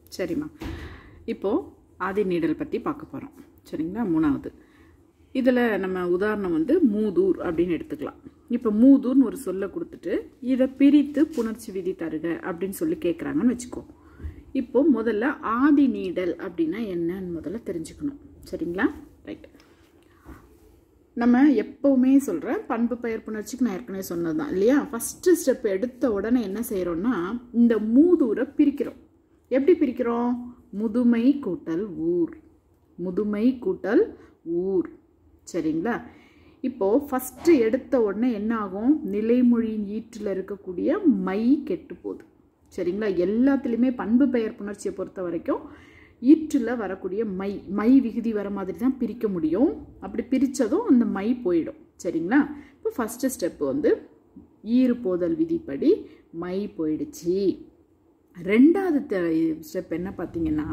சரிம்மா இப்போது ஆதி நீடல் பற்றி பார்க்க போகிறோம் சரிங்களா மூணாவது இதில் நம்ம உதாரணம் வந்து மூதூர் அப்படின்னு எடுத்துக்கலாம் இப்போ மூதூர்னு ஒரு சொல்லை கொடுத்துட்டு இதை பிரித்து புணர்ச்சி விதி தருக அப்படின்னு சொல்லி கேட்குறாங்கன்னு வச்சுக்கோ இப்போ முதல்ல ஆதி நீடல் அப்படின்னா என்னன்னு முதல்ல தெரிஞ்சுக்கணும் சரிங்களா ரைட் நம்ம எப்போவுமே சொல்கிற பண்பு பெயர் புணர்ச்சிக்கு நான் ஏற்கனவே சொன்னது தான் இல்லையா ஃபஸ்ட்டு ஸ்டெப் எடுத்த உடனே என்ன செய்கிறோன்னா இந்த மூதூரை பிரிக்கிறோம் எப்படி பிரிக்கிறோம் முதுமை கூட்டல் ஊர் முதுமை கூட்டல் ஊர் சரிங்களா இப்போது ஃபஸ்ட்டு எடுத்த உடனே என்ன ஆகும் நிலைமொழியின் ஈற்றில் இருக்கக்கூடிய மை கெட்டு போகுது சரிங்களா எல்லாத்துலேயுமே பண்பு பெயர் புணர்ச்சியை பொறுத்த வரைக்கும் ஈற்றில் வரக்கூடிய மை மை விகுதி வர மாதிரி தான் பிரிக்க முடியும் அப்படி பிரித்ததும் அந்த மை போயிடும் சரிங்களா இப்போ ஃபஸ்ட்டு ஸ்டெப்பு வந்து ஈறு போதல் விதிப்படி மை போயிடுச்சு ரெண்டாவது ஸ்டெப் என்ன பார்த்தீங்கன்னா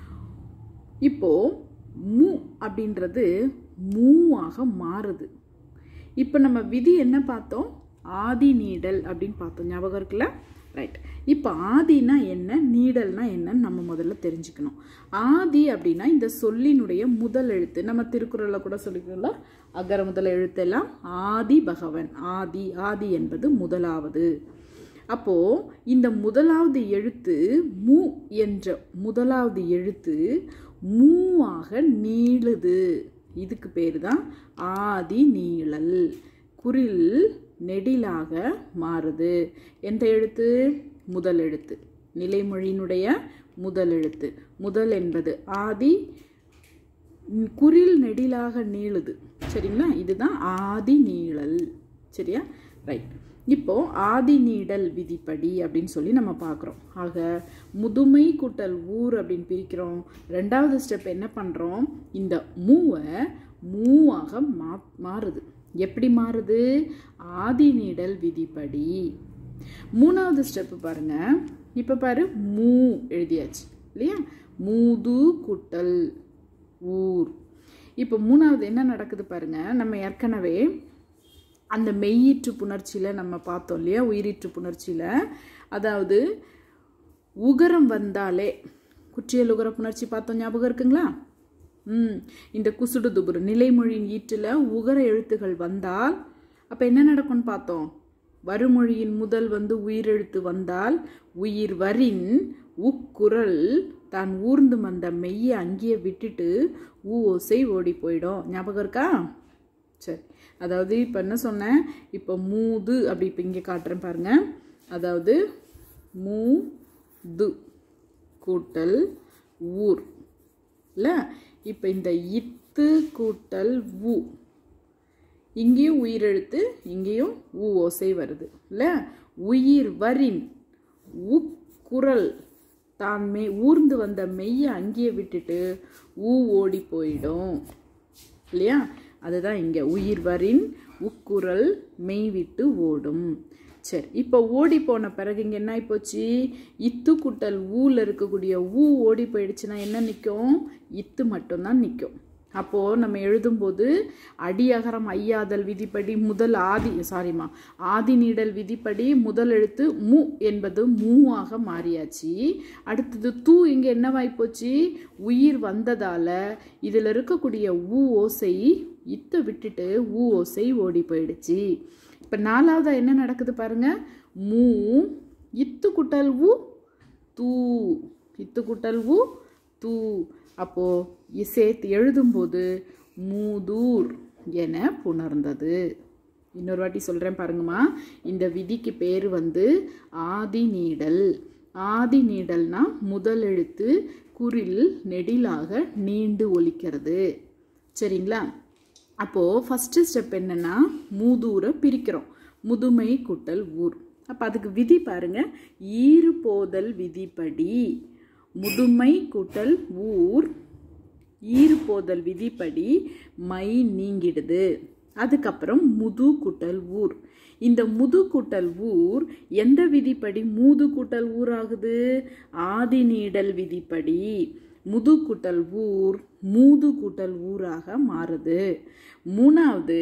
இப்போது மூ அப்படின்றது மூவாக மாறுது இப்போ நம்ம விதி என்ன பார்த்தோம் ஆதி நீடல் அப்படின்னு பார்த்தோம் ஞாபகம் இருக்குல்ல ரைட் இப்போ ஆதினா என்ன நீடல்னா என்னன்னு நம்ம முதல்ல தெரிஞ்சுக்கணும் ஆதி அப்படின்னா இந்த சொல்லினுடைய முதல் எழுத்து நம்ம திருக்குறளில் கூட சொல்லிக்கிறோம்ல அகர முதல் எழுத்தெல்லாம் ஆதி பகவன் ஆதி ஆதி என்பது முதலாவது அப்போ இந்த முதலாவது எழுத்து மு என்ற முதலாவது எழுத்து மூவாக நீளுது இதுக்கு பேர் தான் ஆதி நீளல் குரில் நெடிலாக மாறுது எந்த எழுத்து முதல் எழுத்து நிலைமொழியினுடைய முதல் எழுத்து முதல் என்பது ஆதி குரில் நெடிலாக நீளுது சரிங்களா இதுதான் ஆதி நீளல் சரியா ரைட் இப்போ ஆதி நீடல் விதிப்படி அப்படின்னு சொல்லி நம்ம பார்க்குறோம் ஆக முதுமை கூட்டல் ஊர் அப்படின்னு பிரிக்கிறோம் ரெண்டாவது ஸ்டெப் என்ன பண்ணுறோம் இந்த மூவை மூவாக மா மாறுது எப்படி மாறுது ஆதி நீடல் விதிப்படி மூணாவது ஸ்டெப்பு பாருங்க இப்போ பாரு மூ எழுதியாச்சு இல்லையா மூது கூட்டல் ஊர் இப்போ மூணாவது என்ன நடக்குது பாருங்க நம்ம ஏற்கனவே அந்த மெய்யீற்று புணர்ச்சியில் நம்ம பார்த்தோம் இல்லையா உயிரீற்று புணர்ச்சியில் அதாவது உகரம் வந்தாலே குற்றியல் உகர புணர்ச்சி பார்த்தோம் ஞாபகம் இருக்குங்களா ம் இந்த குசுடு துபுரு நிலைமொழியின் ஈற்றில் உகர எழுத்துகள் வந்தால் அப்போ என்ன நடக்கும்னு பார்த்தோம் வருமொழியின் முதல் வந்து உயிரெழுத்து வந்தால் உயிர் வரின் உக்குரல் தான் ஊர்ந்து வந்த மெய்யை அங்கேயே விட்டுட்டு ஊ ஓசை ஓடி போயிடும் ஞாபகம் இருக்கா சரி அதாவது இப்போ என்ன சொன்னேன் இப்போ மூது அப்படி இப்போ இங்கே காட்டுறேன் பாருங்க அதாவது மூ து கூட்டல் ஊர் இல்லை இப்போ இந்த இத்து கூட்டல் ஊ இங்கேயும் உயிரெழுத்து இங்கேயும் ஊ ஓசை வருது இல்லை உயிர் வரின் உக்குரல் தான் மெய் ஊர்ந்து வந்த மெய்யை அங்கேயே விட்டுட்டு ஊ ஓடி போயிடும் இல்லையா அதுதான் இங்கே உயிர் வரின் உக்குரல் மெய் விட்டு ஓடும் சரி இப்போ ஓடி போன பிறகு இங்கே என்ன ஆயிப்போச்சு இத்து குட்டல் ஊவில் இருக்கக்கூடிய ஊ ஓடி போயிடுச்சுன்னா என்ன நிற்கும் இத்து மட்டும்தான் நிற்கும் அப்போது நம்ம எழுதும்போது அடியகரம் ஐயாதல் விதிப்படி முதல் ஆதி சாரிம்மா ஆதி நீடல் விதிப்படி முதல் எழுத்து மு என்பது மூவாக மாறியாச்சு அடுத்தது தூ இங்கே என்னவாய்ப்போச்சு உயிர் வந்ததால் இதில் இருக்கக்கூடிய ஊ ஓசை இத்தை விட்டுட்டு ஊ ஓசை ஓடி போயிடுச்சு இப்போ நாலாவதா என்ன நடக்குது பாருங்க மூ இத்து குட்டல் ஊ தூ இத்து குட்டல் ஊ தூ அப்போது சேர்த்து எழுதும்போது மூதூர் என புணர்ந்தது இன்னொரு வாட்டி சொல்கிறேன் பாருங்கம்மா இந்த விதிக்கு பேர் வந்து ஆதி நீடல் ஆதி நீடல்னா முதல் எழுத்து குரில் நெடிலாக நீண்டு ஒலிக்கிறது சரிங்களா அப்போது ஃபஸ்ட்டு ஸ்டெப் என்னென்னா மூதூரை பிரிக்கிறோம் முதுமை கூட்டல் ஊர் அப்போ அதுக்கு விதி பாருங்க ஈறு போதல் விதிப்படி முதுமை கூட்டல் ஊர் ஈறு போதல் விதிப்படி மை நீங்கிடுது அதுக்கப்புறம் முது கூட்டல் ஊர் இந்த முது கூட்டல் ஊர் எந்த விதிப்படி மூது கூட்டல் ஊர் ஆகுது ஆதி நீடல் விதிப்படி முது கூட்டல் ஊர் மூது கூட்டல் ஊராக மாறுது மூணாவது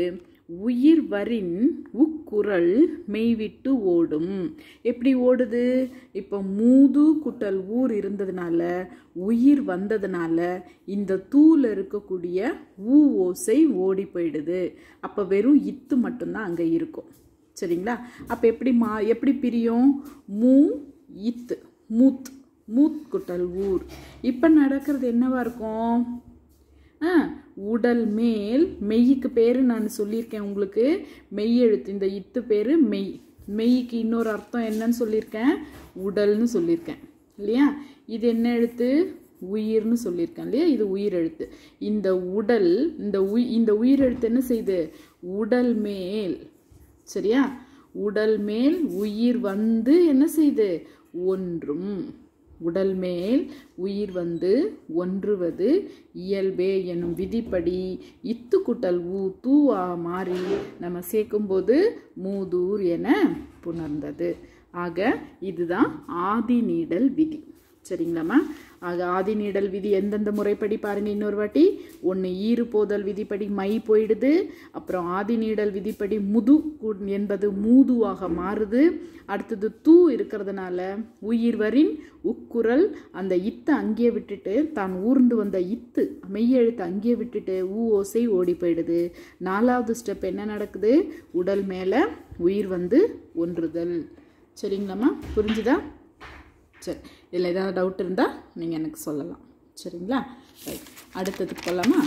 உயிர் வரின் உக்குரல் மெய்விட்டு ஓடும் எப்படி ஓடுது இப்போ மூது குட்டல் ஊர் இருந்ததுனால உயிர் வந்ததுனால இந்த தூள் இருக்கக்கூடிய ஊ ஓசை ஓடி போயிடுது அப்போ வெறும் இத்து மட்டும்தான் அங்கே இருக்கும் சரிங்களா அப்போ எப்படி மா எப்படி பிரியும் மூ இத்து மூத் மூத் குட்டல் ஊர் இப்போ நடக்கிறது என்னவா இருக்கும் ஆ உடல் மேல் மெய்யுக்கு பேர் நான் சொல்லியிருக்கேன் உங்களுக்கு மெய் எழுத்து இந்த இத்து பேர் மெய் மெய்க்கு இன்னொரு அர்த்தம் என்னன்னு சொல்லியிருக்கேன் உடல்னு சொல்லியிருக்கேன் இல்லையா இது என்ன எழுத்து உயிர்னு சொல்லியிருக்கேன் இல்லையா இது உயிர் எழுத்து இந்த உடல் இந்த உய் இந்த உயிர் எழுத்து என்ன செய்யுது உடல் மேல் சரியா உடல் மேல் உயிர் வந்து என்ன செய்யுது ஒன்றும் உடல் மேல் உயிர் வந்து ஒன்றுவது இயல்பே என்னும் விதிப்படி இத்து குட்டல் ஊ தூவா மாறி நம்ம சேர்க்கும்போது மூதூர் என புணர்ந்தது ஆக இதுதான் ஆதி நீடல் விதி சரிங்களாம்மா ஆக ஆதி நீடல் விதி எந்தெந்த முறைப்படி பாருங்க இன்னொரு வாட்டி ஒன்று ஈறு போதல் விதிப்படி மை போயிடுது அப்புறம் ஆதி நீடல் விதிப்படி முது கு- என்பது மூதுவாக மாறுது அடுத்தது தூ இருக்கிறதுனால உயிர் வரின் உக்குரல் அந்த இத்தை அங்கேயே விட்டுட்டு தான் ஊர்ந்து வந்த இத்து மெய்யெழுத்து அங்கேயே விட்டுட்டு ஊ ஓசை ஓடி போயிடுது நாலாவது ஸ்டெப் என்ன நடக்குது உடல் மேலே உயிர் வந்து ஒன்றுதல் சரிங்களாம்மா புரிஞ்சுதா சரி இதில் ஏதாவது டவுட் இருந்தால் நீங்கள் எனக்கு சொல்லலாம் சரிங்களா ரைட் அடுத்ததுக்கு போகலாமா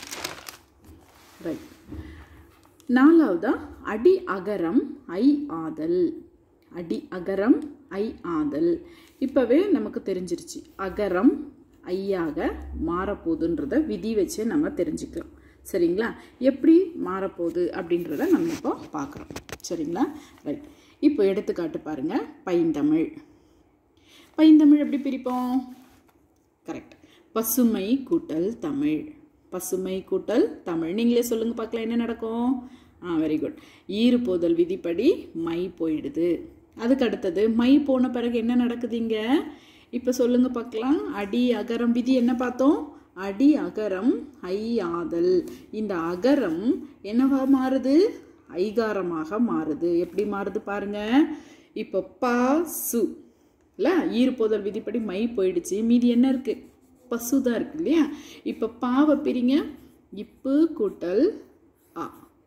ரைட் நாலாவதா அடி அகரம் ஐ ஆதல் அடி அகரம் ஐ ஆதல் இப்போவே நமக்கு தெரிஞ்சிருச்சு அகரம் ஐயாக மாறப்போகுதுன்றத விதி வச்சு நம்ம தெரிஞ்சுக்கலாம் சரிங்களா எப்படி மாறப்போகுது அப்படின்றத நம்ம இப்போ பார்க்குறோம் சரிங்களா ரைட் இப்போ எடுத்துக்காட்டு பாருங்க பைந்தமிழ் பைந்தமிழ் எப்படி பிரிப்போம் கரெக்ட் பசுமை கூட்டல் தமிழ் பசுமை கூட்டல் தமிழ் நீங்களே சொல்லுங்க பார்க்கலாம் என்ன நடக்கும் ஆ வெரி குட் ஈறு போதல் விதிப்படி மை போயிடுது அதுக்கு அடுத்தது மை போன பிறகு என்ன நடக்குதுங்க இப்போ சொல்லுங்க பார்க்கலாம் அடி அகரம் விதி என்ன பார்த்தோம் அடி அகரம் ஐ ஆதல் இந்த அகரம் என்னவா மாறுது ஐகாரமாக மாறுது எப்படி மாறுது பாருங்க இப்போ பா சு இல்லை ஈர்ப்போதல் விதிப்படி மை போயிடுச்சு மீதி என்ன இருக்கு பசு தான் இருக்கு இல்லையா இப்போ பாவை பிரிங்க இப்பு கூட்டல் ஆ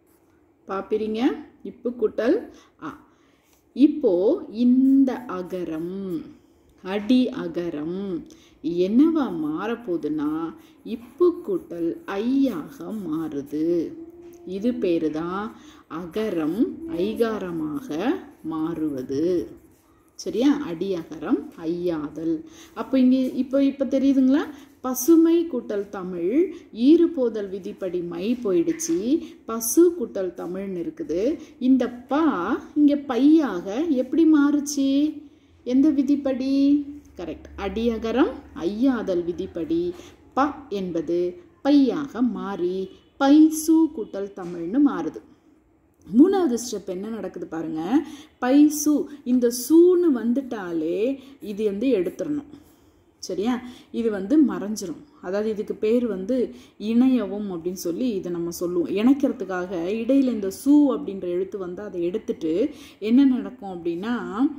பா பிரிங்க இப்பு கூட்டல் ஆ இப்போ இந்த அகரம் அடி அகரம் என்னவா மாறப்போகுதுன்னா இப்பு கூட்டல் ஐயாக மாறுது இது பேரு தான் அகரம் ஐகாரமாக மாறுவது சரியா அடியகரம் ஐயாதல் அப்போ இங்கே இப்போ இப்போ தெரியுதுங்களா பசுமை கூட்டல் தமிழ் ஈறு போதல் விதிப்படி மை போயிடுச்சு பசு கூட்டல் தமிழ்னு இருக்குது இந்த பா இங்கே பையாக எப்படி மாறுச்சு எந்த விதிப்படி கரெக்ட் அடியகரம் ஐயாதல் விதிப்படி ப என்பது பையாக மாறி பைசு கூட்டல் தமிழ்னு மாறுது மூணாவது ஸ்டெப் என்ன நடக்குது பாருங்க பைசு இந்த சூன்னு வந்துட்டாலே இது வந்து எடுத்துடணும் சரியா இது வந்து மறைஞ்சிரும் அதாவது இதுக்கு பேர் வந்து இணையவும் அப்படின்னு சொல்லி இதை நம்ம சொல்லுவோம் இணைக்கிறதுக்காக இடையில இந்த சூ அப்படின்ற எழுத்து வந்து அதை எடுத்துட்டு என்ன நடக்கும் அப்படின்னா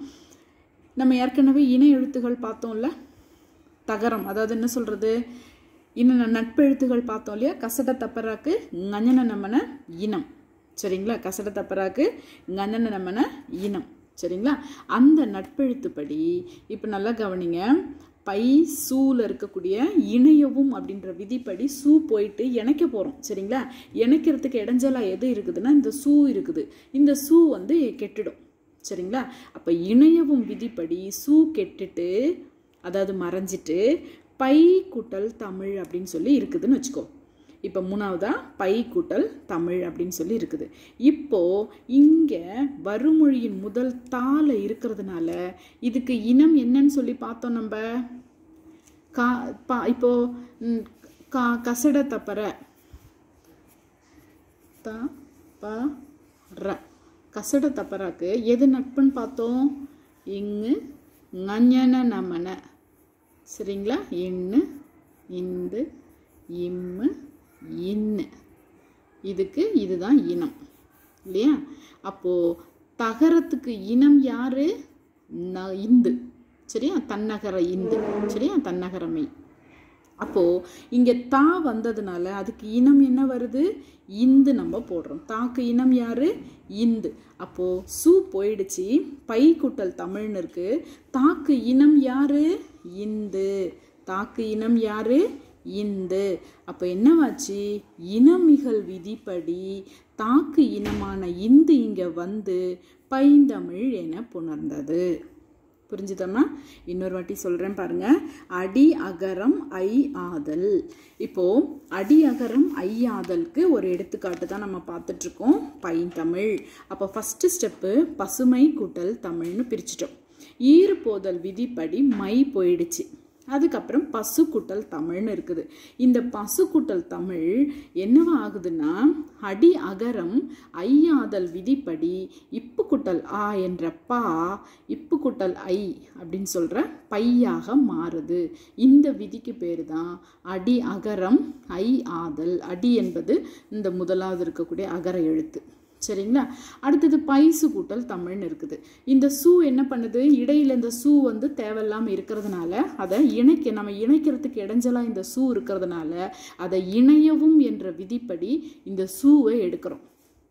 நம்ம ஏற்கனவே இணை எழுத்துகள் பார்த்தோம்ல தகரம் அதாவது என்ன சொல்றது இன்னும் நட்பு எழுத்துகள் பார்த்தோம் இல்லையா கசட தப்பராக்கு ngஞன நமன இனம் சரிங்களா கசட தப்பராக்கு ngஞன நமன இனம் சரிங்களா அந்த நட்பெழுத்துப்படி இப்போ நல்லா கவனிங்க பை சூல இருக்கக்கூடிய இணையவும் அப்படின்ற விதிப்படி சூ போயிட்டு இணைக்க போகிறோம் சரிங்களா இணைக்கிறதுக்கு இடைஞ்சலா எது இருக்குதுன்னா இந்த சூ இருக்குது இந்த சூ வந்து கெட்டுடும் சரிங்களா அப்போ இணையவும் விதிப்படி சூ கெட்டுட்டு அதாவது மறைஞ்சிட்டு பை கூட்டல் தமிழ் அப்படின்னு சொல்லி இருக்குதுன்னு வச்சுக்கோ இப்போ மூணாவதா பை கூட்டல் தமிழ் அப்படின்னு சொல்லி இருக்குது இப்போ இங்கே வறுமொழியின் முதல் தாள இருக்கிறதுனால இதுக்கு இனம் என்னன்னு சொல்லி பார்த்தோம் நம்ம கா பா இப்போ ம், கா கசட தப்பற த ப ர கசட தப்பராக்கு எது நட்புன்னு பார்த்தோம் இங்கு ஞன நமன சரிங்களா இன்னு இந்து இம்மு இன்னு இதுக்கு இதுதான் இனம் இல்லையா அப்போது தகரத்துக்கு இனம் யாரு ந இந்து சரியா தன்னகர இந்து சரியா தன்னகர மெய் அப்போது இங்கே தா வந்ததுனால அதுக்கு இனம் என்ன வருது இந்து நம்ம போடுறோம் தாக்கு இனம் யாரு இந்து அப்போது சு போயிடுச்சு பை குட்டல் தமிழ்னு இருக்கு தாக்கு இனம் யாரு இந்து தாக்கு இனம் யாரு இந்து அப்போ என்னவாச்சு இனமிகள் விதிப்படி தாக்கு இனமான இந்து இங்கே வந்து பைந்தமிழ் என புணர்ந்தது புரிஞ்சுதம்மா இன்னொரு வாட்டி சொல்கிறேன் பாருங்க அடி அகரம் ஐ ஆதல் இப்போ அடி அகரம் ஐ ஆதலுக்கு ஒரு எடுத்துக்காட்டு தான் நம்ம பார்த்துட்ருக்கோம் பைந்தமிழ் அப்போ ஃபஸ்ட்டு ஸ்டெப்பு பசுமை கூட்டல் தமிழ்னு பிரிச்சிட்டோம் ஈறு போதல் விதிப்படி மை போயிடுச்சு அதுக்கப்புறம் பசு குட்டல் தமிழ்னு இருக்குது இந்த பசு குட்டல் தமிழ் என்னவா ஆகுதுன்னா அடி அகரம் ஐயாதல் விதிப்படி இப்பு குட்டல் ஆ என்ற பா இப்பு குட்டல் ஐ அப்படின்னு சொல்கிற பையாக மாறுது இந்த விதிக்கு பேர் தான் அடி அகரம் ஐ ஆதல் அடி என்பது இந்த முதலாவது இருக்கக்கூடிய அகர எழுத்து சரிங்களா அடுத்தது பைசு கூட்டல் தமிழ்னு இருக்குது இந்த சூ என்ன பண்ணுது இடையில இந்த சூ வந்து தேவையில்லாமல் இருக்கிறதுனால அதை இணைக்க நம்ம இணைக்கிறதுக்கு இடைஞ்சலாக இந்த சூ இருக்கிறதுனால அதை இணையவும் என்ற விதிப்படி இந்த சூவை எடுக்கிறோம்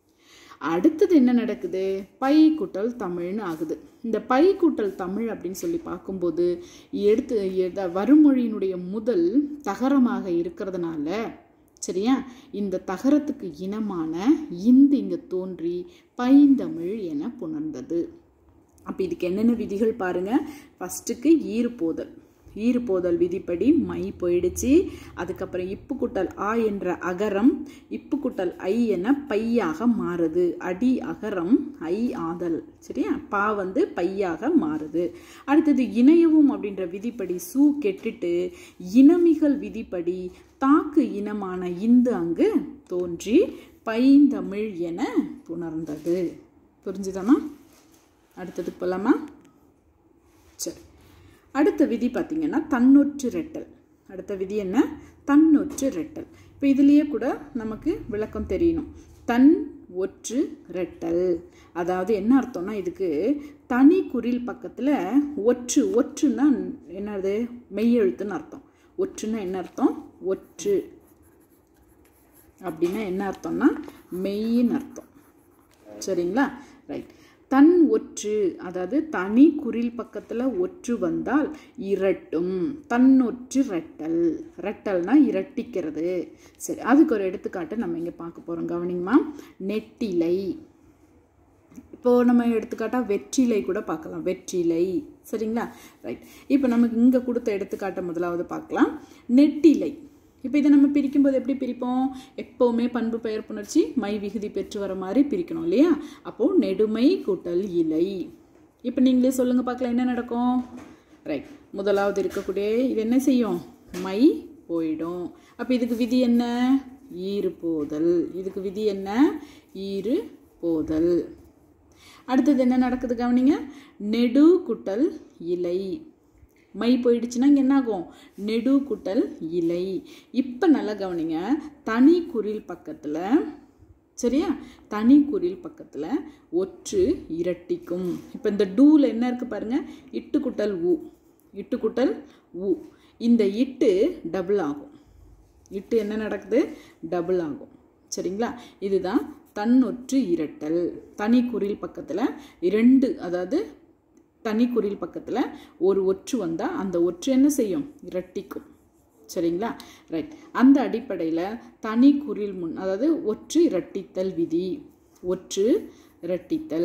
அடுத்தது என்ன நடக்குது பை கூட்டல் தமிழ்னு ஆகுது இந்த பை கூட்டல் தமிழ் அப்படின்னு சொல்லி பார்க்கும்போது எடுத்து எத- வருமொழியினுடைய முதல் தகரமாக இருக்கிறதுனால சரியா இந்த தகரத்துக்கு இனமான இந்து இங்கே தோன்றி பைந்தமிழ் என புணர்ந்தது அப்போ இதுக்கு என்னென்ன விதிகள் பாருங்க ஃபஸ்ட்டுக்கு ஈறு போதல் ஈறு போதல் விதிப்படி மை போயிடுச்சு அதுக்கப்புறம் இப்பு குட்டல் ஆ என்ற அகரம் இப்பு குட்டல் ஐ என பையாக மாறுது அடி அகரம் ஐ ஆதல் சரியா பா வந்து பையாக மாறுது அடுத்தது இணையவும் அப்படின்ற விதிப்படி சூ கெட்டுட்டு இனமிகள் விதிப்படி தாக்கு இனமான இந்து அங்கு தோன்றி பைந்தமிழ் என புணர்ந்தது புரிஞ்சுதாமா அடுத்ததுக்கு போகலாமா சரி அடுத்த விதி பார்த்தீங்கன்னா தன்னொற்று ரெட்டல் அடுத்த விதி என்ன தன்னொற்று ரெட்டல் இப்போ இதுலேயே கூட நமக்கு விளக்கம் தெரியணும் தன் ஒற்று ரெட்டல் அதாவது என்ன அர்த்தம்னா இதுக்கு தனி குறில் பக்கத்தில் ஒற்று ஒற்றுன்னா என்னது மெய்யெழுத்துன்னு அர்த்தம் ஒற்றுன்னா என்ன அர்த்தம் ஒற்று அப்படின்னா என்ன அர்த்தம்னா மெய்யின்னு அர்த்தம் சரிங்களா ரைட் தன் ஒற்று அதாவது தனி குறில் பக்கத்தில் ஒற்று வந்தால் இரட்டும் தன்னொற்று ரெட்டல் ரெட்டல்னா இரட்டிக்கிறது சரி அதுக்கு ஒரு எடுத்துக்காட்டு நம்ம இங்கே பார்க்க போகிறோம் கவனிங்கம்மா நெட்டிலை இப்போது நம்ம எடுத்துக்காட்டாக வெற்றிலை கூட பார்க்கலாம் வெற்றிலை சரிங்களா ரைட் இப்போ நமக்கு இங்கே கொடுத்த எடுத்துக்காட்டை முதலாவது பார்க்கலாம் நெட்டிலை இப்போ இதை நம்ம பிரிக்கும்போது எப்படி பிரிப்போம் எப்போவுமே பண்பு பெயர் புணர்ச்சி மை விகுதி பெற்று வர மாதிரி பிரிக்கணும் இல்லையா அப்போது நெடுமை கூட்டல் இலை இப்போ நீங்களே சொல்லுங்கள் பார்க்கலாம் என்ன நடக்கும் ரைட் முதலாவது இருக்கக்கூடிய இது என்ன செய்யும் மை போயிடும் அப்போ இதுக்கு விதி என்ன ஈறு போதல் இதுக்கு விதி என்ன ஈறு போதல் அடுத்தது என்ன நடக்குது கவனிங்க நெடு குட்டல் இலை மை போயிடுச்சுன்னா இங்கே என்ன ஆகும் நெடு குட்டல் இலை இப்போ நல்லா கவனிங்க தனி குறில் பக்கத்தில் சரியா தனி குறில் பக்கத்தில் ஒற்று இரட்டிக்கும் இப்போ இந்த டூவில் என்ன இருக்குது பாருங்க இட்டு குட்டல் ஊ இட்டு குட்டல் ஊ இந்த இட்டு டபுள் ஆகும் இட்டு என்ன நடக்குது டபுள் ஆகும் சரிங்களா இதுதான் தன்னொற்று இரட்டல் தனி குறில் பக்கத்தில் இரண்டு அதாவது தனி குறில் பக்கத்தில் ஒரு ஒற்று வந்தால் அந்த ஒற்று என்ன செய்யும் இரட்டிக்கும் சரிங்களா ரைட் அந்த அடிப்படையில் தனி குறில் முன் அதாவது ஒற்று இரட்டித்தல் விதி ஒற்று இரட்டித்தல்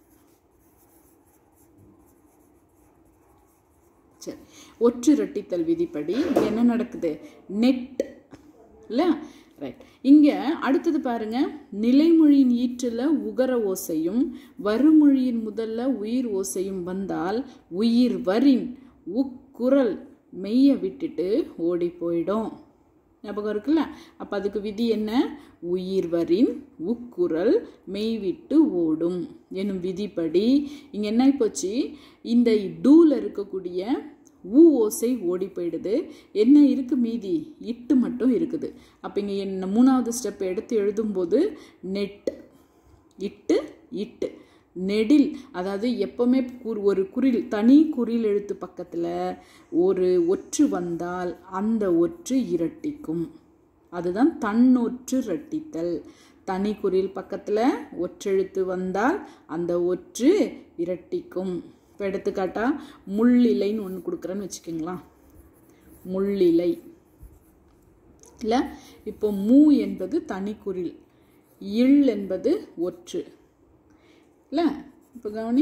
சரி ஒற்று இரட்டித்தல் விதிப்படி இங்க என்ன நடக்குது நெட் இல்ல ரைட் இங்கே அடுத்தது பாருங்க நிலைமொழியின் ஈற்றில் உகர ஓசையும் வருமொழியின் முதல்ல உயிர் ஓசையும் வந்தால் உயிர் வரின் உக்குரல் மெய்யை விட்டுட்டு ஓடி போயிடும் ஞாபகம் இருக்குல்ல அப்போ அதுக்கு விதி என்ன உயிர் வரின் உக்குரல் மெய் விட்டு ஓடும் எனும் விதிப்படி இங்கே என்ன போச்சு இந்த டூல இருக்கக்கூடிய ஊ ஓசை ஓடி போயிடுது என்ன இருக்கு மீதி இட்டு மட்டும் இருக்குது அப்போ இங்கே என்ன மூணாவது ஸ்டெப் எடுத்து எழுதும்போது நெட் இட்டு இட்டு நெடில் அதாவது எப்பவுமே குர் ஒரு குறில் தனி குறில் எழுத்து பக்கத்தில் ஒரு ஒற்று வந்தால் அந்த ஒற்று இரட்டிக்கும் அதுதான் தன்னொற்று இரட்டித்தல் தனி குறில் பக்கத்தில் ஒற்றெழுத்து வந்தால் அந்த ஒற்று இரட்டிக்கும் இப்போ எடுத்துக்காட்டா முள்ளிலைன்னு ஒன்று கொடுக்குறேன்னு வச்சுக்கோங்களா முள்ளிலை இல்லை இப்போ மூ என்பது தனிக்குறில் இல் என்பது ஒற்று இல்லை இப்போ கவனி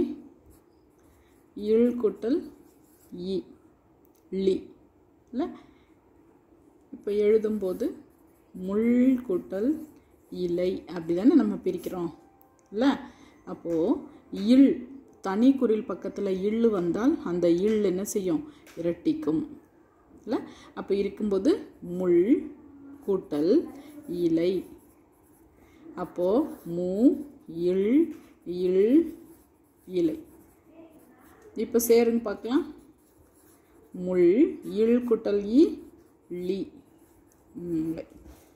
இல் கூட்டல் இ லி இல்லை இப்போ எழுதும்போது முள் கூட்டல் இலை அப்படி தானே நம்ம பிரிக்கிறோம் இல்லை அப்போது இல் தனி குரில் பக்கத்தில் இல் வந்தால் அந்த இல் என்ன செய்யும் இரட்டிக்கும் இல்லை அப்போ இருக்கும்போது முள் கூட்டல் இலை அப்போது மூ இல் இல் இலை இப்போ சேருங்க பார்க்கலாம் முள் இல் குட்டல் இ லி முல்லை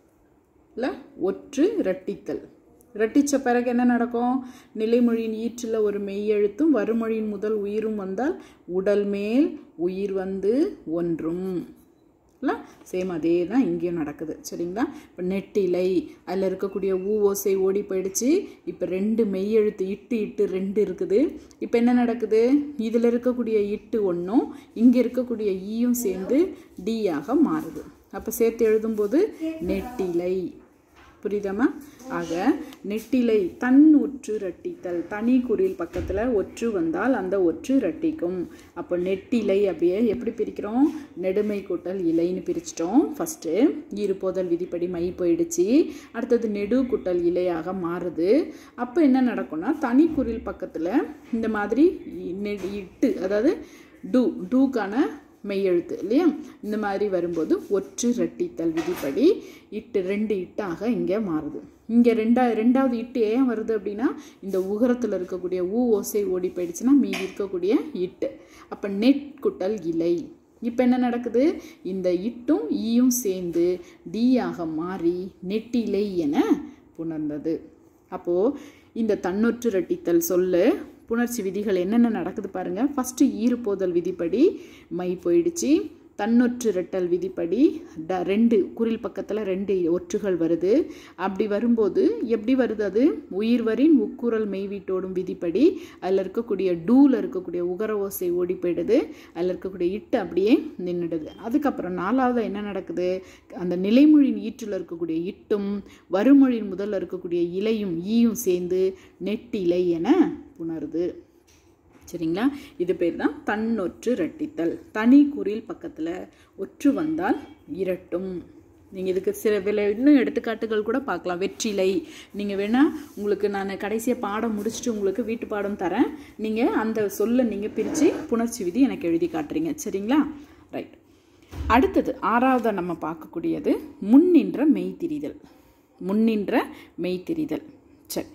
இல்லை ஒற்று இரட்டித்தல் இரட்டிச்ச பிறகு என்ன நடக்கும் நிலைமொழியின் ஈற்றில் ஒரு மெய்யெழுத்தும் வறுமொழியின் முதல் உயிரும் வந்தால் உடல் மேல் உயிர் வந்து ஒன்றும் இல்லை சேம் அதே தான் இங்கேயும் நடக்குது சரிங்களா இப்போ நெட்டிலை அதில் இருக்கக்கூடிய ஊ ஓசை ஓடி போயிடுச்சு இப்போ ரெண்டு மெய்யெழுத்து இட்டு இட்டு ரெண்டு இருக்குது இப்போ என்ன நடக்குது இதில் இருக்கக்கூடிய இட்டு ஒன்றும் இங்கே இருக்கக்கூடிய ஈயும் சேர்ந்து டீயாக மாறுது அப்போ சேர்த்து எழுதும்போது நெட்டிலை புரியுதாம்மா ஆக நெட்டிலை தன் ஒற்று ரட்டித்தல் தனி குறில் பக்கத்தில் ஒற்று வந்தால் அந்த ஒற்று ரட்டிக்கும் அப்போ நெட்டிலை அப்படியே எப்படி பிரிக்கிறோம் நெடுமை கூட்டல் இலைன்னு பிரிச்சிட்டோம் ஃபஸ்ட்டு ஈறுபோதல் விதிப்படி மை போயிடுச்சு அடுத்தது நெடு கூட்டல் இலையாக மாறுது அப்போ என்ன நடக்கும்னா தனி குறில் பக்கத்தில் இந்த மாதிரி நெ- இட்டு அதாவது டூ டூக்கான மெய்யெழுத்து இல்லையா இந்த மாதிரி வரும்போது ஒற்று ரெட்டித்தல் விதிப்படி இட்டு ரெண்டு இட்டாக இங்கே மாறுது இங்கே ரெண்டா ரெண்டாவது இட்டு ஏன் வருது அப்படின்னா இந்த உகரத்தில் இருக்கக்கூடிய ஊ ஓசை ஓடி போயிடுச்சுன்னா மீதி இருக்கக்கூடிய இட்டு அப்போ நெட் குட்டல் இலை இப்போ என்ன நடக்குது இந்த இட்டும் ஈயும் சேர்ந்து டீயாக மாறி நெட்டிலை என புணர்ந்தது அப்போது இந்த தன்னொற்று ரெட்டித்தல் சொல்லு புணர்ச்சி விதிகள் என்னென்ன நடக்குது பாருங்க ஃபஸ்ட்டு ஈறுபோதல் விதிப்படி மை போயிடுச்சு தன்னொற்று ரெட்டல் விதிப்படி ட ரெண்டு குரில் பக்கத்தில் ரெண்டு ஒற்றுகள் வருது அப்படி வரும்போது எப்படி வருது அது உயிர்வரின் உக்குரல் மெய்வீட்டோடும் விதிப்படி அதில் இருக்கக்கூடிய டூவில் இருக்கக்கூடிய உகர ஓசை ஓடி போயிடுது அதில் இருக்கக்கூடிய இட்டு அப்படியே நின்றுடுது அதுக்கப்புறம் நாலாவது என்ன நடக்குது அந்த நிலைமொழியின் ஈற்றில் இருக்கக்கூடிய இட்டும் வறுமொழியின் முதல்ல இருக்கக்கூடிய இலையும் ஈயும் சேர்ந்து நெட்டிலை என புணருது சரிங்களா இது பேர் தான் தன்னொற்று இரட்டித்தல் தனி குறில் பக்கத்தில் ஒற்று வந்தால் இரட்டும் நீங்கள் இதுக்கு சில வில இன்னும் எடுத்துக்காட்டுகள் கூட பார்க்கலாம் வெற்றிலை நீங்கள் வேணால் உங்களுக்கு நான் கடைசியாக பாடம் முடிச்சுட்டு உங்களுக்கு வீட்டு பாடம் தரேன் நீங்கள் அந்த சொல்லை நீங்கள் பிரித்து புணர்ச்சி விதி எனக்கு எழுதி காட்டுறீங்க சரிங்களா ரைட் அடுத்தது ஆறாவதாக நம்ம பார்க்கக்கூடியது முன்னின்ற மெய்திரிதல் முன்னின்ற மெய்திரிதல் சரி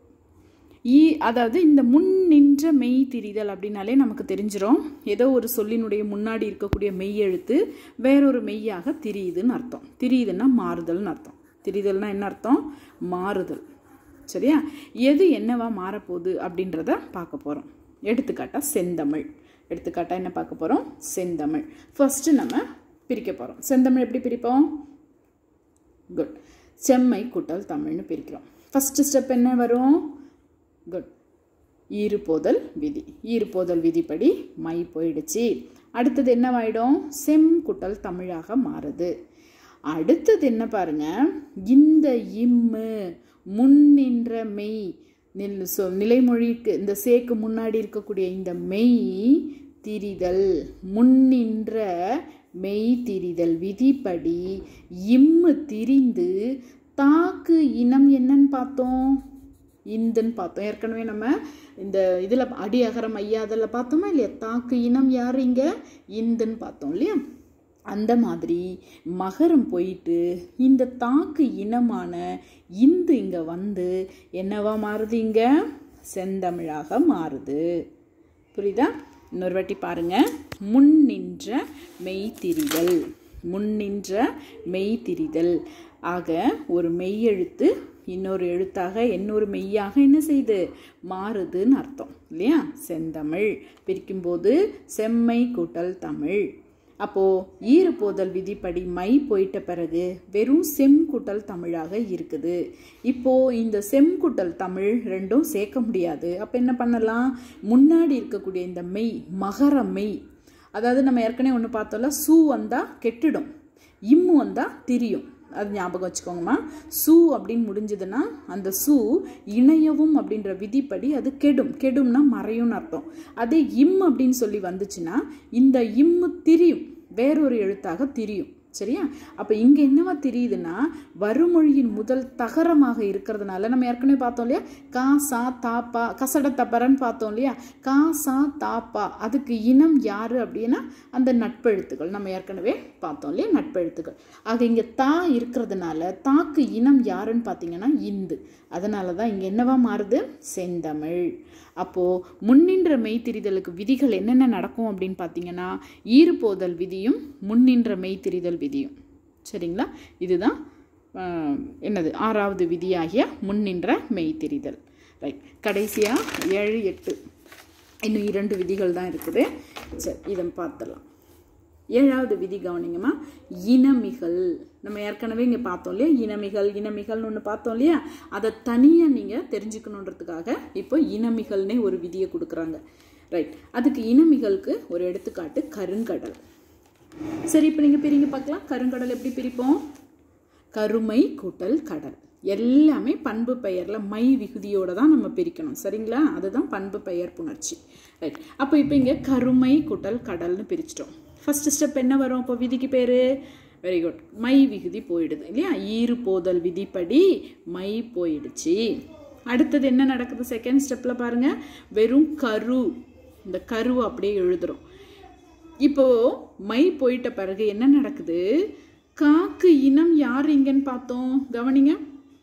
ஈ அதாவது இந்த முன் நின்ற மெய் திரிதல் அப்படின்னாலே நமக்கு தெரிஞ்சிரும் ஏதோ ஒரு சொல்லினுடைய முன்னாடி இருக்கக்கூடிய மெய் எழுத்து வேறொரு மெய்யாக திரியுதுன்னு அர்த்தம் திரியுதுன்னா மாறுதல்னு அர்த்தம் திரிதல்னா என்ன அர்த்தம் மாறுதல் சரியா எது என்னவா மாறப்போகுது அப்படின்றத பார்க்க போகிறோம் எடுத்துக்காட்டா செந்தமிழ் எடுத்துக்காட்டா என்ன பார்க்க போகிறோம் செந்தமிழ் ஃபர்ஸ்ட்டு நம்ம பிரிக்க போகிறோம் செந்தமிழ் எப்படி பிரிப்போம் குட் செம்மை கூட்டல் தமிழ்னு பிரிக்கிறோம் ஃபஸ்ட்டு ஸ்டெப் என்ன வரும் குட் ஈறுபோதல் விதி ஈறுபோதல் விதிப்படி மை போயிடுச்சு அடுத்தது என்னவாயிடும் செம் குட்டல் தமிழாக மாறுது அடுத்தது என்ன பாருங்க இந்த இம்மு முன்னின்ற மெய் நில் சொ நிலைமொழிக்கு இந்த சேக்கு முன்னாடி இருக்கக்கூடிய இந்த மெய் திரிதல் முன்னின்ற மெய் திரிதல் விதிப்படி இம்மு திரிந்து தாக்கு இனம் என்னன்னு பார்த்தோம் இந்துன்னு பார்த்தோம் ஏற்கனவே நம்ம இந்த இதில் அடி அகரம் ஐயா அதில் பார்த்தோமா இல்லையா தாக்கு இனம் யார் இங்கே இந்துன்னு பார்த்தோம் இல்லையா அந்த மாதிரி மகரம் போயிட்டு இந்த தாக்கு இனமான இந்து இங்கே வந்து என்னவா மாறுது இங்கே செந்தமிழாக மாறுது புரியுதா இன்னொரு வாட்டி பாருங்க முன் நின்ற மெய்திரிதல் முன் நின்ற மெய்திரிதல் ஆக ஒரு மெய்யெழுத்து இன்னொரு எழுத்தாக இன்னொரு மெய்யாக என்ன செய்யுது மாறுதுன்னு அர்த்தம் இல்லையா செந்தமிழ் பிரிக்கும்போது செம்மை கூட்டல் தமிழ் அப்போ ஈறு போதல் விதிப்படி மை போயிட்ட பிறகு வெறும் செம் கூட்டல் தமிழாக இருக்குது இப்போ இந்த செம் கூட்டல் தமிழ் ரெண்டும் சேர்க்க முடியாது அப்போ என்ன பண்ணலாம் முன்னாடி இருக்கக்கூடிய இந்த மெய் மகர மெய் அதாவது நம்ம ஏற்கனவே ஒன்று பார்த்தோம்ல சூ வந்தால் கெட்டுடும் இம்மு வந்தால் திரியும் அது ஞாபகம் வச்சுக்கோங்கம்மா சூ அப்படின்னு முடிஞ்சதுன்னா அந்த சூ இணையவும் அப்படின்ற விதிப்படி அது கெடும் கெடும்னா மறையும்னு அர்த்தம் அதே இம் அப்படின்னு சொல்லி வந்துச்சுன்னா இந்த இம்மு திரியும் வேறொரு எழுத்தாக திரியும் சரியா அப்போ இங்கே என்னவா தெரியுதுன்னா வறுமொழியின் முதல் தகரமாக இருக்கிறதுனால நம்ம ஏற்கனவே பார்த்தோம் இல்லையா கா சா தாப்பா கசட தப்பரன்னு பார்த்தோம் இல்லையா கா சா தாப்பா அதுக்கு இனம் யாரு அப்படின்னா அந்த நட்பெழுத்துக்கள் நம்ம ஏற்கனவே பார்த்தோம் இல்லையா நட்பெழுத்துக்கள் ஆக இங்கே தா இருக்கிறதுனால தாக்கு இனம் யாருன்னு பார்த்தீங்கன்னா இந்து அதனால தான் இங்கே என்னவா மாறுது செந்தமிழ் அப்போது முன்னின்ற மெய்த்திரிதலுக்கு விதிகள் என்னென்ன நடக்கும் அப்படின்னு பார்த்தீங்கன்னா ஈறுபோதல் விதியும் முன்னின்ற மெய்த்திரிதல் விதியும் சரிங்களா இதுதான் ஆஹ், என்னது ஆறாவது விதியாகிய முன்னின்ற மெய்த்திரிதல் ரைட் கடைசியாக ஏழு எட்டு இன்னும் இரண்டு விதிகள் தான் இருக்குது சரி இதை பார்த்துடலாம் ஏழாவது விதி கவனிங்கம்மா இனமிகள் நம்ம ஏற்கனவே இங்கே பார்த்தோம் இல்லையா இனமிகள் இனமிகள்னு ஒன்று பார்த்தோம் இல்லையா அதை தனியாக நீங்கள் தெரிஞ்சுக்கணுன்றதுக்காக இப்போ இனமிகள்னே ஒரு விதியை கொடுக்குறாங்க ரைட் அதுக்கு இனமிகளுக்கு ஒரு எடுத்துக்காட்டு கருங்கடல் சரி இப்போ நீங்கள் பிரிங்க பார்க்கலாம் கருங்கடல் எப்படி பிரிப்போம் கருமை கூட்டல் கடல் எல்லாமே பண்பு பெயரில் மை விகுதியோட தான் நம்ம பிரிக்கணும் சரிங்களா அதுதான் பண்பு பெயர் புணர்ச்சி ரைட் அப்போ இப்போ இங்கே கருமை கூட்டல் கடல்னு பிரிச்சிட்டோம் ஃபர்ஸ்ட் ஸ்டெப் என்ன வரும் இப்போ விதிக்கு பேர் வெரி குட் மை விகுதி போயிடுது இல்லையா ஈறு போதல் விதிப்படி மை போயிடுச்சு அடுத்தது என்ன நடக்குது செகண்ட் ஸ்டெப்பில் பாருங்கள் வெறும் கரு இந்த கருவை அப்படியே எழுதுறோம் இப்போ மை போயிட்ட பிறகு என்ன நடக்குது காக்கு இனம் யார் இங்கன்னு பார்த்தோம் கவனிங்க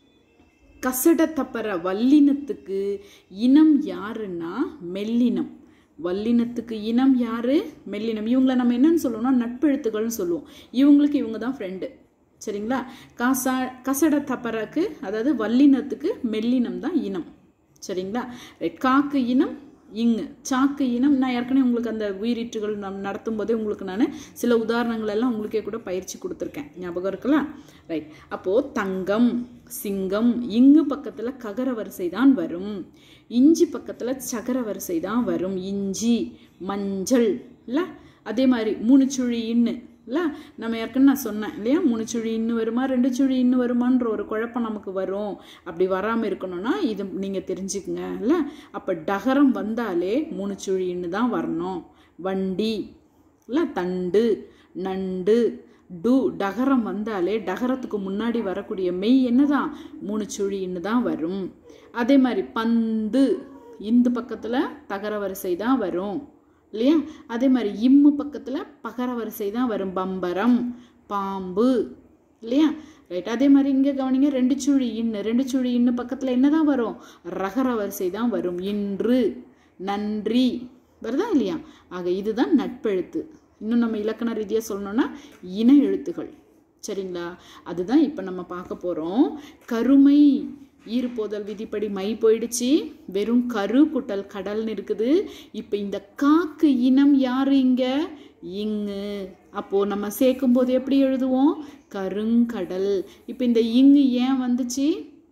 கசட தப்பற வல்லினத்துக்கு இனம் யாருன்னா மெல்லினம் வல்லினத்துக்கு இனம் யாரு மெல்லினம் இவங்கள நம்ம என்னன்னு சொல்லுவோம்னா நட்பெழுத்துக்கள்னு சொல்லுவோம் இவங்களுக்கு இவங்க தான் ஃப்ரெண்டு சரிங்களா காசா கசட தப்பறக்கு அதாவது வல்லினத்துக்கு மெல்லினம் தான் இனம் சரிங்களா ரைட் காக்கு இனம் இங்கு சாக்கு இனம் நான் ஏற்கனவே உங்களுக்கு அந்த உயிரீற்றுகள் நம் நடத்தும் போதே உங்களுக்கு நான் சில உதாரணங்கள் எல்லாம் உங்களுக்கே கூட பயிற்சி கொடுத்துருக்கேன் ஞாபகம் இருக்கலாம் ரைட் அப்போது தங்கம் சிங்கம் இங்கு பக்கத்தில் ககர வரிசை தான் வரும் இஞ்சி பக்கத்தில் சகர வரிசை தான் வரும் இஞ்சி மஞ்சள் இல்லை அதே மாதிரி மூணு சுழி இன்னு இல்லை நம்ம ஏற்கனவே நான் சொன்னேன் இல்லையா மூணு சுழி இன்னும் வருமா ரெண்டு சுழி இன்னும் வருமான்ற ஒரு குழப்பம் நமக்கு வரும் அப்படி வராமல் இருக்கணும்னா இது நீங்கள் தெரிஞ்சுக்குங்க இல்லை அப்போ டகரம் வந்தாலே மூணு சுழி இன்னு தான் வரணும் வண்டி இல்லை தண்டு நண்டு டு டகரம் வந்தாலே டகரத்துக்கு முன்னாடி வரக்கூடிய மெய் என்னதான் மூணு சுழின்னு தான் வரும் அதே மாதிரி பந்து இந்த பக்கத்தில் தகர வரிசை தான் வரும் இல்லையா அதே மாதிரி இம்மு பக்கத்தில் பகர வரிசை தான் வரும் பம்பரம் பாம்பு இல்லையா ரைட் அதே மாதிரி இங்கே கவனிங்க ரெண்டு சுழி இன்னு ரெண்டு சுழி இன்னு பக்கத்தில் என்ன தான் வரும் ரகர வரிசை தான் வரும் இன்று நன்றி வருதா இல்லையா ஆக இதுதான் நட்பெழுத்து இன்னும் நம்ம இலக்கண ரீதியாக சொல்லணும்னா இன எழுத்துகள் சரிங்களா அதுதான் இப்போ நம்ம பார்க்க போகிறோம் கருமை ஈறுபோதல் விதிப்படி மை போயிடுச்சு வெறும் கரு குட்டல் கடல்னு இருக்குது இப்போ இந்த காக்கு இனம் யாரு இங்க இங்கு அப்போ நம்ம சேர்க்கும் போது எப்படி எழுதுவோம் கருங்கடல் இப்போ இந்த இங்கு ஏன் வந்துச்சு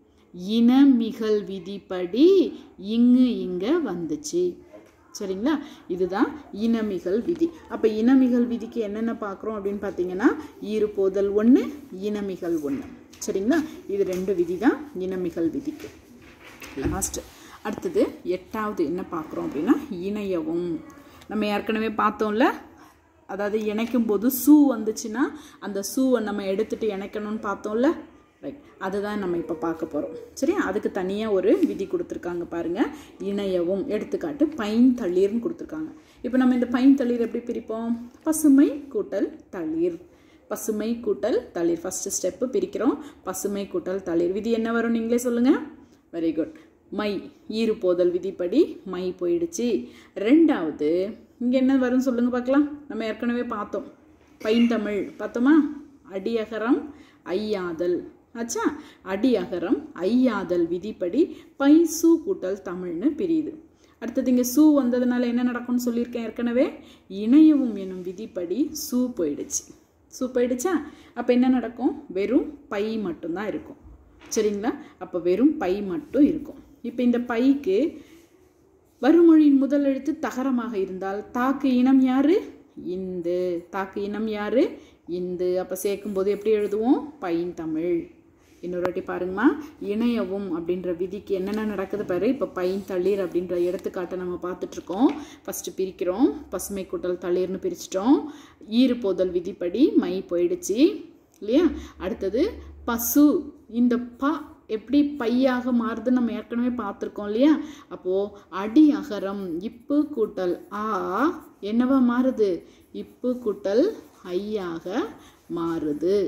இனமிகல் விதிப்படி இங்கு இங்க வந்துச்சு சரிங்களா இதுதான் இனமிகள் விதி அப்போ இனமிகள் விதிக்கு என்னென்ன பார்க்குறோம் அப்படின்னு பார்த்தீங்கன்னா ஈறுபோதல் ஒன்று இனமிகள் ஒன்று சரிங்களா இது ரெண்டு விதி தான் இனமிகள் விதிக்கு லாஸ்ட் அடுத்தது எட்டாவது என்ன பார்க்குறோம் அப்படின்னா இணையவும் நம்ம ஏற்கனவே பார்த்தோம்ல அதாவது இணைக்கும் போது சூ வந்துச்சுன்னா அந்த சூவை நம்ம எடுத்துட்டு இணைக்கணும்னு பார்த்தோம்ல ரைட் அதுதான் நம்ம இப்போ பார்க்க போகிறோம் சரியா அதுக்கு தனியாக ஒரு விதி கொடுத்துருக்காங்க பாருங்கள் இணையவும் எடுத்துக்காட்டு பைன் தளிர்னு கொடுத்துருக்காங்க இப்போ நம்ம இந்த பைன் தளிர் எப்படி பிரிப்போம் பசுமை கூட்டல் தளிர் பசுமை கூட்டல் தளிர் ஃபஸ்ட்டு ஸ்டெப்பு பிரிக்கிறோம் பசுமை கூட்டல் தளிர் விதி என்ன வரும் நீங்களே சொல்லுங்கள் வெரி குட் மை ஈறு போதல் விதிப்படி மை போயிடுச்சு ரெண்டாவது இங்கே என்ன வரும் சொல்லுங்கள் பார்க்கலாம் நம்ம ஏற்கனவே பார்த்தோம் பைந்தமிழ் பார்த்தோமா அடியகரம் ஐயாதல் ஆச்சா அடி அகரம் ஐயாதல் விதிப்படி பை சு கூட்டல் தமிழ்னு பிரியுது அடுத்தது இங்கே சூ வந்ததுனால என்ன நடக்கும்னு சொல்லியிருக்கேன் ஏற்கனவே இணையவும் என்னும் விதிப்படி சூ போயிடுச்சு சூ போயிடுச்சா அப்போ என்ன நடக்கும் வெறும் பை மட்டும்தான் இருக்கும் சரிங்களா அப்போ வெறும் பை மட்டும் இருக்கும் இப்போ இந்த பைக்கு வருமொழியின் முதல் எழுத்து தகரமாக இருந்தால் தாக்கு இனம் யாரு இந்து தாக்கு இனம் யாரு இந்து அப்போ சேர்க்கும்போது எப்படி எழுதுவோம் பைன் தமிழ் இன்னொரு வாட்டி பாருங்கம்மா இணையவும் அப்படின்ற விதிக்கு என்னென்ன நடக்குது பாரு இப்போ பைன் தளிர் அப்படின்ற எடுத்துக்காட்டை நம்ம பார்த்துட்ருக்கோம் ஃபஸ்ட்டு பிரிக்கிறோம் பசுமை கூட்டல் தளிர்னு பிரிச்சிட்டோம் ஈறு போதல் விதிப்படி மை போயிடுச்சு இல்லையா அடுத்தது பசு இந்த ப எப்படி பையாக மாறுதுன்னு நம்ம ஏற்கனவே பார்த்துருக்கோம் இல்லையா அப்போது அடி அகரம் இப்பு கூட்டல் ஆ என்னவா மாறுது இப்பு கூட்டல் ஐயாக மாறுது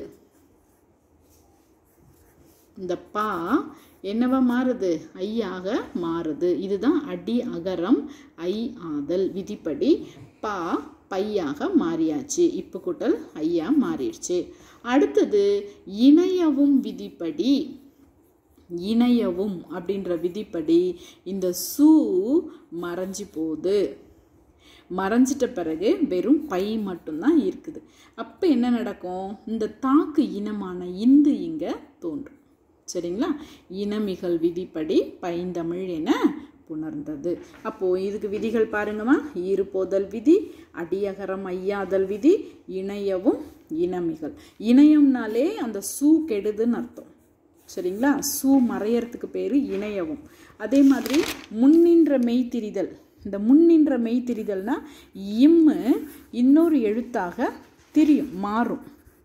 இந்த பா என்னவா மாறுது ஐயாக மாறுது இதுதான் அடி அகரம் ஐ ஆதல் விதிப்படி பா பையாக மாறியாச்சு இப்பு கூட்டல் ஐயா மாறிடுச்சு அடுத்தது இணையவும் விதிப்படி இணையவும் அப்படின்ற விதிப்படி இந்த சூ மறைஞ்சி போகுது மறைஞ்சிட்ட பிறகு வெறும் பை மட்டும்தான் இருக்குது அப்போ என்ன நடக்கும் இந்த தாக்கு இனமான இந்து இங்கே தோன்றும் சரிங்களா இனமிகள் விதிப்படி பைந்தமிழ் என புணர்ந்தது அப்போது இதுக்கு விதிகள் பாருங்கம்மா ஈறுபோதல் விதி அடியகரம் ஐயாதல் விதி இணையவும் இனமிகள் இணையம்னாலே அந்த சூ கெடுதுன்னு அர்த்தம் சரிங்களா சூ மறையறதுக்கு பேர் இணையவும் அதே மாதிரி முன்னின்ற மெய்த்திரிதல் இந்த முன்னின்ற மெய்த்திரிதல்னா இம்மு இன்னொரு எழுத்தாக திரியும் மாறும்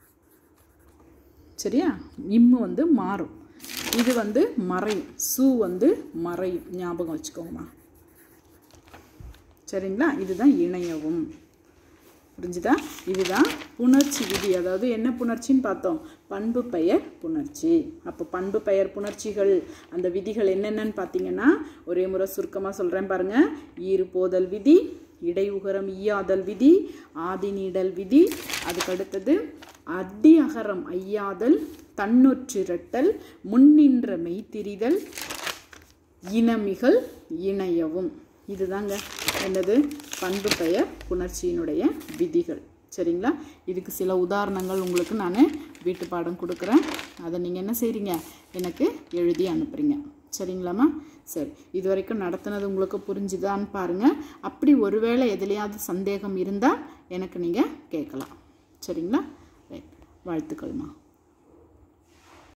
சரியா இம்மு வந்து மாறும் இது வந்து மறையும் சூ வந்து மறையும் ஞாபகம் வச்சுக்கோங்கம்மா சரிங்களா இதுதான் இணையவும் புரிஞ்சுதா இதுதான் புணர்ச்சி விதி அதாவது என்ன புணர்ச்சின்னு பார்த்தோம் பண்பு பெயர் புணர்ச்சி அப்போ பண்பு பெயர் புணர்ச்சிகள் அந்த விதிகள் என்னென்னன்னு பார்த்தீங்கன்னா ஒரே முறை சுருக்கமாக சொல்கிறேன் பாருங்கள் ஈறு போதல் விதி இடையுகரம் ஈயாதல் விதி ஆதிநீடல் விதி அதுக்கடுத்தது அடி அகரம் ஐயாதல் தன்னொற்றிரட்டல் முன்னின்ற மெய்த்திரிதல் இனமிகள் இணையவும் இதுதாங்க என்னது பண்பு பெயர் புணர்ச்சியினுடைய விதிகள் சரிங்களா இதுக்கு சில உதாரணங்கள் உங்களுக்கு நான் வீட்டு பாடம் கொடுக்குறேன் அதை நீங்கள் என்ன செய்கிறீங்க எனக்கு எழுதி அனுப்புகிறீங்க சரிங்களாம்மா சரி இது வரைக்கும் நடத்துனது உங்களுக்கு புரிஞ்சுதான்னு பாருங்கள் அப்படி ஒருவேளை எதுலையாவது சந்தேகம் இருந்தால் எனக்கு நீங்கள் கேட்கலாம் சரிங்களா ரைட் வாழ்த்துக்கள்மா